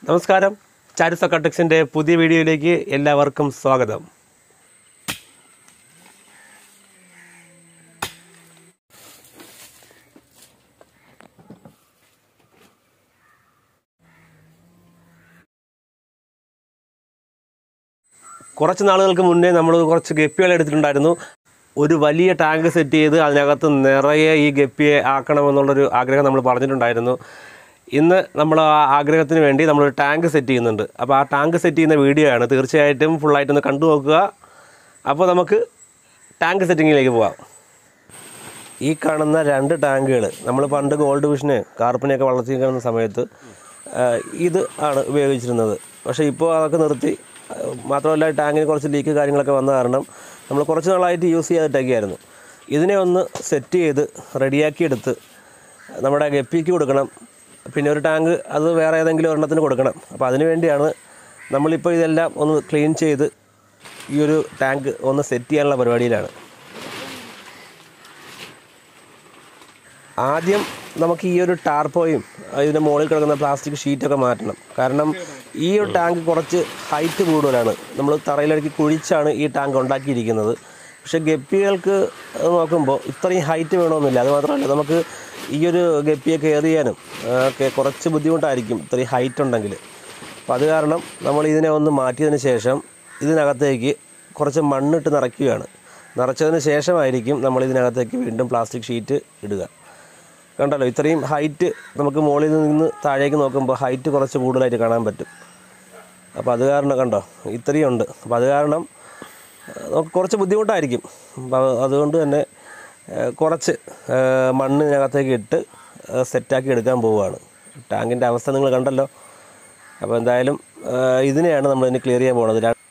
നമസ്കാരം ചാരിസ് അക്കട്ടിക്സിൻ്റെ പുതിയ വീഡിയോയിലേക്ക് എല്ലാവർക്കും സ്വാഗതം കുറച്ച് നാളുകൾക്ക് മുന്നേ നമ്മൾ കുറച്ച് ഗപ്പികൾ എടുത്തിട്ടുണ്ടായിരുന്നു ഒരു വലിയ ടാങ്ക് സെറ്റ് ചെയ്ത് അതിനകത്ത് നിറയെ ഈ ഗപ്പിയെ ആക്കണമെന്നുള്ളൊരു ആഗ്രഹം നമ്മൾ പറഞ്ഞിട്ടുണ്ടായിരുന്നു ഇന്ന് നമ്മൾ ആ ആഗ്രഹത്തിന് വേണ്ടി നമ്മളൊരു ടാങ്ക് സെറ്റ് ചെയ്യുന്നുണ്ട് അപ്പോൾ ആ ടാങ്ക് സെറ്റ് ചെയ്യുന്ന വീഡിയോ ആണ് തീർച്ചയായിട്ടും ഫുള്ളായിട്ടൊന്ന് കണ്ടു നോക്കുക അപ്പോൾ നമുക്ക് ടാങ്ക് സെറ്റിങ്ങിലേക്ക് പോവാം ഈ കാണുന്ന രണ്ട് ടാങ്കുകൾ നമ്മൾ പണ്ട് ഗോൾഡ് വിഷന് കാർപ്പിനെയൊക്കെ വളർത്തി കിടന്ന സമയത്ത് ആ, ഇത് ആണ് ഉപയോഗിച്ചിരുന്നത് പക്ഷേ ഇപ്പോൾ അതൊക്കെ നിർത്തി ആ, മാത്രമല്ല ടാങ്കിന് കുറച്ച് ലീക്ക് കാര്യങ്ങളൊക്കെ വന്ന കാരണം നമ്മൾ കുറച്ച് നാളായിട്ട് യൂസ് ചെയ്യാതിട്ടൊക്കെയായിരുന്നു ഇതിനെ ഒന്ന് സെറ്റ് ചെയ്ത് റെഡിയാക്കി എടുത്ത് നമ്മുടെ ഗപ്പിക്ക് കൊടുക്കണം പിന്നെ ഒരു ടാങ്ക് അത് വേറെ ഏതെങ്കിലും ഒരെണ്ണത്തിന് കൊടുക്കണം അപ്പോൾ അതിന് വേണ്ടിയാണ് നമ്മളിപ്പോൾ ഇതെല്ലാം ഒന്ന് ക്ലീൻ ചെയ്ത് ഈ ഒരു ടാങ്ക് ഒന്ന് സെറ്റ് ചെയ്യാനുള്ള പരിപാടിയിലാണ് ആദ്യം നമുക്ക് ഈ ഒരു ടാർപ്പോയും ഇതിൻ്റെ മുകളിൽ കിടക്കുന്ന പ്ലാസ്റ്റിക് ഷീറ്റൊക്കെ മാറ്റണം കാരണം ഈ ഒരു ടാങ്ക് കുറച്ച് ഹൈറ്റ് കൂടുതലാണ് നമ്മൾ തറയിലിറക്കി കുഴിച്ചാണ് ഈ ടാങ്ക് ഉണ്ടാക്കിയിരിക്കുന്നത് പക്ഷേ ഗപ്പികൾക്ക് അത് നോക്കുമ്പോൾ ഇത്രയും ഹൈറ്റ് വേണമെന്നില്ല അത് മാത്രമല്ല നമുക്ക് ഈ ഒരു ഗപ്പിയെ കെയർ ചെയ്യാനും ആ, ഒക്കെ കുറച്ച് ബുദ്ധിമുട്ടായിരിക്കും ഇത്രയും ഹൈറ്റ് ഉണ്ടെങ്കിൽ അപ്പോൾ അത് കാരണം നമ്മൾ ഇതിനെ ഒന്ന് മാറ്റിയതിന് ശേഷം ഇതിനകത്തേക്ക് കുറച്ച് മണ്ണിട്ട് നിറയ്ക്കുകയാണ് നിറച്ചതിന് ശേഷമായിരിക്കും നമ്മൾ ഇതിനകത്തേക്ക് വീണ്ടും പ്ലാസ്റ്റിക് ഷീറ്റ് ഇടുക കണ്ടല്ലോ ഇത്രയും ഹൈറ്റ് നമുക്ക് മുകളിൽ നിന്ന് താഴേക്ക് നോക്കുമ്പോൾ ഹൈറ്റ് കുറച്ച് കൂടുതലായിട്ട് കാണാൻ പറ്റും അപ്പോൾ അത് കാരണം കണ്ടോ ഇത്രയും ഉണ്ട് അപ്പോൾ അത് കാരണം ഏഹ്, നമുക്ക് കുറച്ച് ബുദ്ധിമുട്ടായിരിക്കും അപ്പോൾ അതുകൊണ്ട് തന്നെ ഏഹ്, കുറച്ച് ഏഹ്, മണ്ണ് ഇതിനകത്തേക്ക് ഇട്ട് ഏഹ്, സെറ്റാക്കി എടുക്കാൻ പോവുകയാണ് ടാങ്കിൻ്റെ അവസ്ഥ നിങ്ങൾ കണ്ടല്ലോ അപ്പോൾ എന്തായാലും ഏഹ്, ഇതിനെയാണ് നമ്മൾ ഇനി ക്ലിയർ ചെയ്യാൻ പോകുന്നത് ര-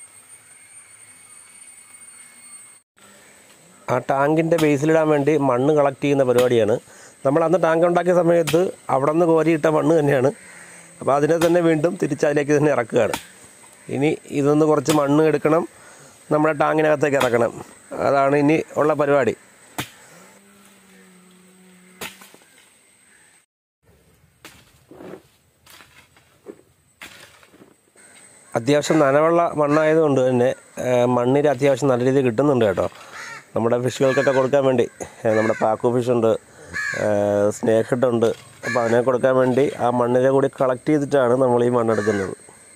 ആ ടാങ്കിൻ്റെ ബേസിലിടാൻ വേണ്ടി മണ്ണ് കളക്ട് ചെയ്യുന്ന പരിപാടിയാണ് നമ്മൾ അന്ന് ടാങ്ക് ഉണ്ടാക്കിയ സമയത്ത് അവിടെ നിന്ന് കോരിയിട്ട മണ്ണ് തന്നെയാണ് അപ്പോൾ അതിനെ തന്നെ വീണ്ടും തിരിച്ച് അതിലേക്ക് തന്നെ ഇറക്കുകയാണ് ഇനി ഇതൊന്ന് കുറച്ച് മണ്ണ് എടുക്കണം നമ്മുടെ ടാങ്കിനകത്തേക്ക് ഇറക്കണം അതാണ് ഇനി ഉള്ള പരിപാടി അത്യാവശ്യം നനവുള്ള മണ്ണായതുകൊണ്ട് തന്നെ ആ, മണ്ണിന് അത്യാവശ്യം നല്ല രീതിയിൽ കിട്ടുന്നുണ്ട് കേട്ടോ നമ്മുടെ ഫിഷുകൾക്കൊക്കെ കൊടുക്കാൻ വേണ്ടി ആ, നമ്മുടെ പാക്കു ഫിഷ് ഉണ്ട് സ്നേക്ക് ഹെഡ് ഉണ്ട് അപ്പോൾ അതിനെ കൊടുക്കാൻ വേണ്ടി ആ മണ്ണിനെ കൂടി കളക്ട് ചെയ്തിട്ടാണ് നമ്മൾ ഈ മണ്ണെടുക്കുന്നത്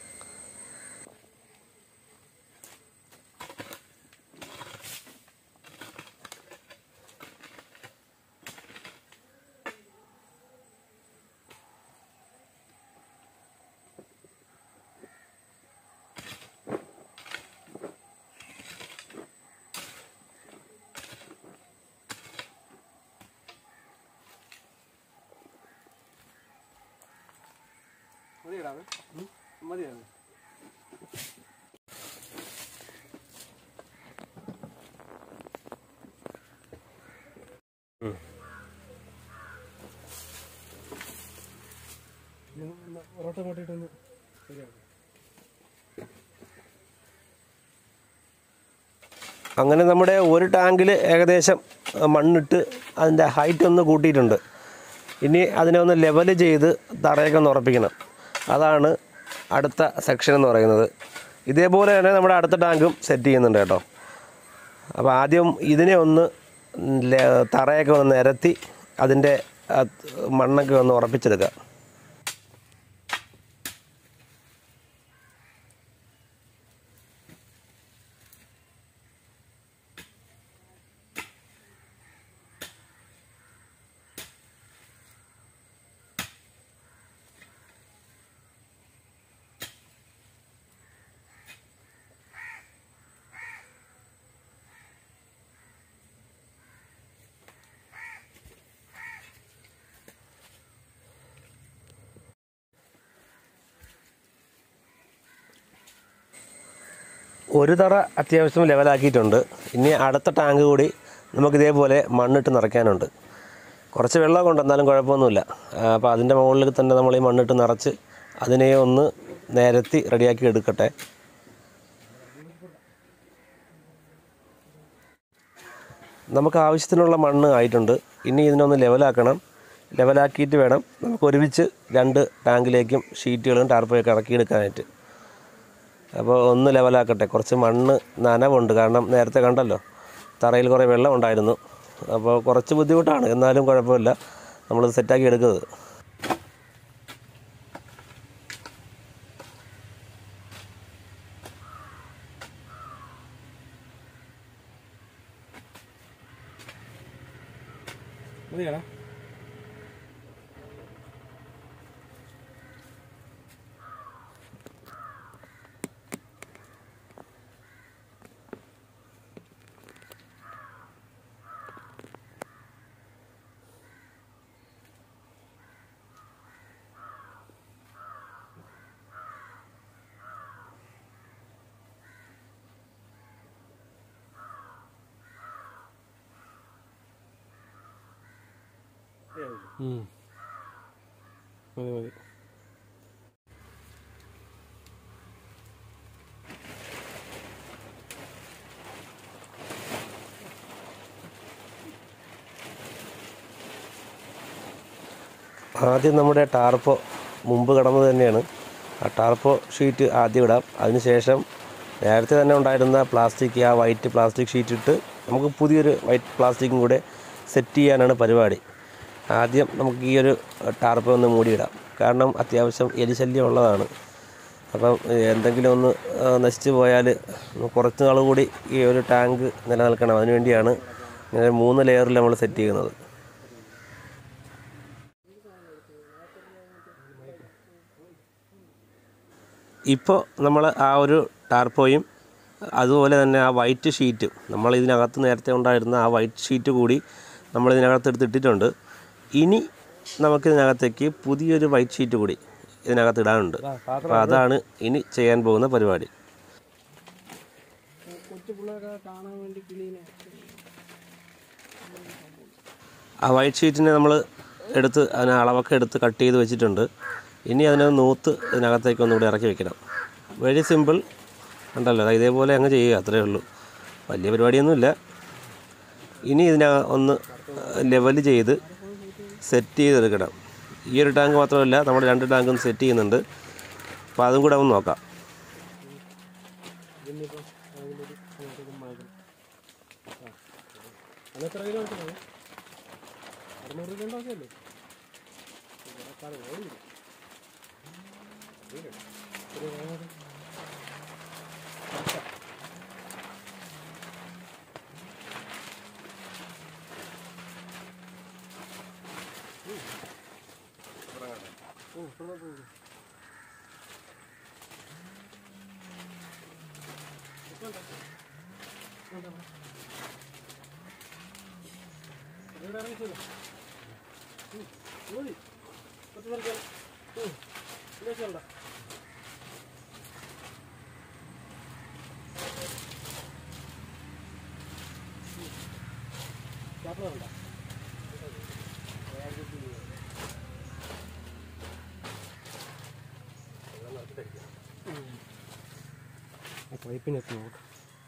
ഒരോട്ടം കൊട്ടിട്ടൊന്ന് ശരിയാണ് അങ്ങനെ നമ്മുടെ ഒരു ടാങ്കിൽ ഏകദേശം മണ്ണിട്ട് അതിൻ്റെ ഹൈറ്റ് ഒന്ന് കൂട്ടിയിട്ടുണ്ട് ഇനി അതിനെ ഒന്ന് ലെവൽ ചെയ്ത് തറയൊക്കെ ഒന്ന് ഉറപ്പിക്കണം അതാണ് അടുത്ത സെക്ഷൻ എന്ന് പറയുന്നത് ഇതേപോലെ തന്നെ നമ്മുടെ അടുത്ത ടാങ്കും സെറ്റ് ചെയ്യുന്നുണ്ട് കേട്ടോ അപ്പോൾ ആദ്യം ഇതിനെ ഒന്ന് ലെ- തറയൊക്കെ ഒന്ന് നിരത്തി അതിൻ്റെ ആ മണ്ണൊക്കെ ഒന്ന് ഉറപ്പിച്ചെടുക്കുക ഒരു തറ അത്യാവശ്യം ലെവലാക്കിയിട്ടുണ്ട് ഇനി അടുത്ത ടാങ്ക് കൂടി നമുക്ക് ഇതേപോലെ മണ്ണിട്ട് നിറയ്ക്കാനുണ്ട് കുറച്ച് വെള്ളമൊക്കെ ഉണ്ട് എന്നാലും കുഴപ്പമൊന്നുമില്ല അപ്പോൾ അതിൻ്റെ മുകളിൽ തന്നെ നമ്മൾ ഈ മണ്ണിട്ട് നിറച്ച് അതിനെ ഒന്ന് നിരത്തി റെഡിയാക്കി എടുക്കട്ടെ നമുക്ക് ആവശ്യത്തിനുള്ള മണ്ണ് ആയിട്ടുണ്ട് ഇനി ഇതിനൊന്ന് ലെവലാക്കണം ലെവലാക്കിയിട്ട് വേണം നമുക്ക് ഒരുമിച്ച് രണ്ട് ടാങ്കിലേക്കും ഷീറ്റുകളും ടാർപ്പയൊക്കെ ഇറക്കിയെടുക്കാനായിട്ട് അപ്പോൾ ഒന്ന് ലെവലാക്കട്ടെ കുറച്ച് മണ്ണ് നനവുണ്ട് കാരണം നേരത്തെ കണ്ടല്ലോ തറയിൽ കുറേ വെള്ളം ഉണ്ടായിരുന്നു അപ്പോൾ കുറച്ച് ബുദ്ധിമുട്ടാണ് എന്നാലും കുഴപ്പമില്ല നമ്മളിത് സെറ്റാക്കി എടുക്കുന്നത് മതിയാടാ ഉം. മതി മതി ആദ്യം നമ്മുടെ ടാർപ്പോ മുമ്പ് കിടന്നത് തന്നെയാണ് ആ ടാർപ്പോ ഷീറ്റ് ആദ്യം ഇടാം അതിനുശേഷം നേരത്തെ തന്നെ ഉണ്ടായിരുന്ന പ്ലാസ്റ്റിക് ആ വൈറ്റ് പ്ലാസ്റ്റിക് ഷീറ്റ് ഇട്ട് നമുക്ക് പുതിയൊരു വൈറ്റ് പ്ലാസ്റ്റിക്കും കൂടെ സെറ്റ് ചെയ്യാനാണ് പരിപാടി ആദ്യം നമുക്ക് ഈ ഒരു ടാർപ്പോ ഒന്ന് മൂടിയിടാം കാരണം അത്യാവശ്യം എലിശല്യം ഉള്ളതാണ് അപ്പം ഏഹ്, എന്തെങ്കിലും ഒന്ന് ആ, നശിച്ചു പോയാൽ കുറച്ച് നാൾ കൂടി ഈ ഒരു ടാങ്ക് നിലനിൽക്കണം അതിനുവേണ്ടിയാണ് ഇങ്ങനെ മൂന്ന് ലെയറിൽ നമ്മൾ സെറ്റ് ചെയ്യുന്നത് ഇപ്പോൾ നമ്മൾ ആ ഒരു ടാർപ്പോയും അതുപോലെ തന്നെ ആ വൈറ്റ് ഷീറ്റും നമ്മൾ ഇതിനകത്ത് നേരത്തെ ഉണ്ടായിരുന്ന ആ വൈറ്റ് ഷീറ്റ് കൂടി നമ്മൾ ഇതിനകത്ത് എടുത്തിട്ടിട്ടുണ്ട് ഇനി നമുക്കിതിനകത്തേക്ക് പുതിയൊരു വൈറ്റ് ഷീറ്റ് കൂടി ഇതിനകത്ത് ഇടാനുണ്ട് അപ്പോൾ അതാണ് ഇനി ചെയ്യാൻ പോകുന്ന പരിപാടി കൊച്ചു പിള്ളേരെ കാണാൻ വേണ്ടി കിളീനെ ആ വൈറ്റ് ഷീറ്റിനെ നമ്മൾ എടുത്ത് അതിന് അളവൊക്കെ എടുത്ത് കട്ട് ചെയ്ത് വെച്ചിട്ടുണ്ട് ഇനി അതിനെ നൂത്ത് ഇതിനകത്തേക്ക് ഒന്നുകൂടി ഇറക്കി വെക്കണം വെരി സിമ്പിൾ ഉണ്ടല്ലോ ദാ ഇതേപോലെ അങ്ങ് ചെയ്യുക അത്രയേ ഉള്ളൂ വലിയ പരിപാടിയൊന്നുമില്ല ഇനി ഇതിനെ ഒന്ന് ലെവൽ ചെയ്ത് സെറ്റ് ചെയ്തെടുക്കണം ഈ ഒരു ടാങ്ക് മാത്രമല്ല നമ്മൾ രണ്ട് ടാങ്കും സെറ്റ് ചെയ്യുന്നുണ്ട് അപ്പോൾ അതും കൂടെ ഒന്ന് നോക്കാം ഇതിനിപ്പം അതിൻ്റെ ഒരു അങ്ങോട്ടേക്ക് മാറ്റണം ആ അതെത്ര കിലോ വെച്ചത് അറുന്നൂറ് കിലോ ഉണ്ടാക്കിയല്ലേ ഇവിടെ ഓടില്ല ഒരു വേഗം ഇവിടെ ഇറങ്ങിച്ചല്ലോ ഓടി പത്ത് പേർക്ക് ഇല്ലേക്കണ്ട വേണ്ട പൈപ്പിനെത്തി നോക്കാം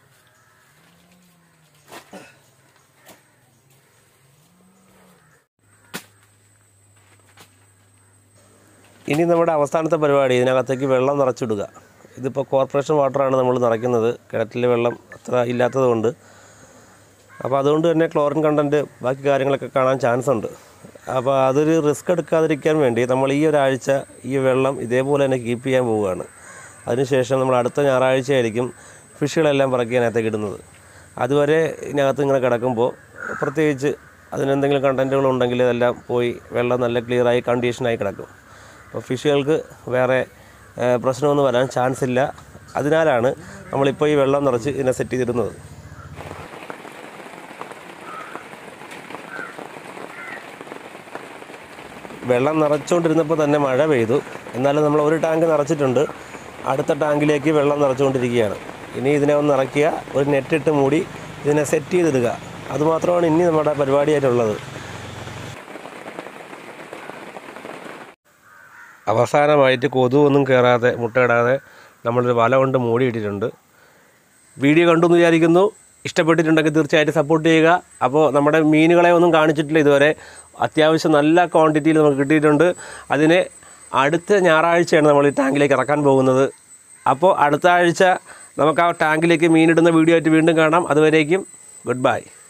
ഇനി നമ്മുടെ അവസാനത്തെ പരിപാടി ഇതിനകത്തേക്ക് വെള്ളം നിറച്ചിടുക ഇതിപ്പോൾ കോർപ്പറേഷൻ വാട്ടറാണ് നമ്മൾ നിറയ്ക്കുന്നത് കിണറ്റിലെ വെള്ളം അത്ര ഇല്ലാത്തത് കൊണ്ട് അപ്പോൾ അതുകൊണ്ട് തന്നെ ക്ലോറിൻ കണ്ടൻറ്റ് ബാക്കി കാര്യങ്ങളൊക്കെ കാണാൻ ചാൻസ് ഉണ്ട് അപ്പോൾ അതൊരു റിസ്ക് എടുക്കാതിരിക്കാൻ വേണ്ടി നമ്മൾ ഈ ഒരാഴ്ച ഈ വെള്ളം ഇതേപോലെ തന്നെ കീപ്പ് ചെയ്യാൻ പോവുകയാണ് അതിനുശേഷം നമ്മൾ അടുത്ത ഞായറാഴ്ചയായിരിക്കും ഫിഷുകളെല്ലാം പറക്കി അതിനകത്തേക്ക് ഇടുന്നത് അതുവരെ ഇതിനകത്ത് ഇങ്ങനെ കിടക്കുമ്പോൾ പ്രത്യേകിച്ച് അതിനെന്തെങ്കിലും കണ്ടൻറ്റുകൾ ഉണ്ടെങ്കിൽ ഇതെല്ലാം പോയി വെള്ളം നല്ല ക്ലിയറായി കണ്ടീഷനായി കിടക്കും അപ്പോൾ ഫിഷുകൾക്ക് വേറെ ഏഹ്, പ്രശ്നമൊന്നും വരാൻ ചാൻസ് ഇല്ല അതിനാലാണ് നമ്മളിപ്പോൾ ഈ വെള്ളം നിറച്ച് ഇതിനെ സെറ്റ് ചെയ്തിടുന്നത് വെള്ളം നിറച്ചുകൊണ്ടിരുന്നപ്പോൾ തന്നെ മഴ പെയ്തു എന്നാലും നമ്മൾ ഒരു ടാങ്ക് നിറച്ചിട്ടുണ്ട് അടുത്ത ടാങ്കിലേക്ക് വെള്ളം നിറച്ചുകൊണ്ടിരിക്കുകയാണ് ഇനി ഇതിനെ ഒന്ന് ഇറക്കിയ ഒരു നെറ്റിട്ട് മൂടി ഇതിനെ സെറ്റ് ചെയ്തിടുക അതുമാത്രമാണ് ഇനി നമ്മുടെ പരിപാടിയായിട്ടുള്ളത് അവസാനമായിട്ട് കൊതുവൊന്നും കയറാതെ മുട്ടയിടാതെ നമ്മളൊരു വല കൊണ്ട് മൂടിയിട്ടിട്ടുണ്ട് വീഡിയോ കണ്ടു എന്ന് വിചാരിക്കുന്നു ഇഷ്ടപ്പെട്ടിട്ടുണ്ടെങ്കിൽ തീർച്ചയായിട്ടും സപ്പോർട്ട് ചെയ്യുക അപ്പോൾ നമ്മുടെ മീനുകളെ ഒന്നും കാണിച്ചിട്ടില്ല ഇതുവരെ അത്യാവശ്യം നല്ല ക്വാണ്ടിറ്റിയിൽ നമുക്ക് കിട്ടിയിട്ടുണ്ട് അതിനെ അടുത്ത ഞായറാഴ്ചയാണ് നമ്മൾ ഈ ടാങ്കിലേക്ക് ഇറക്കാൻ പോകുന്നത് അപ്പോൾ അടുത്ത ആഴ്ച നമുക്ക് ആ ടാങ്കിലേക്ക് മീനിടുന്ന വീഡിയോ ആയിട്ട് വീണ്ടും കാണാം അതുവരേക്കും ഗുഡ് ബൈ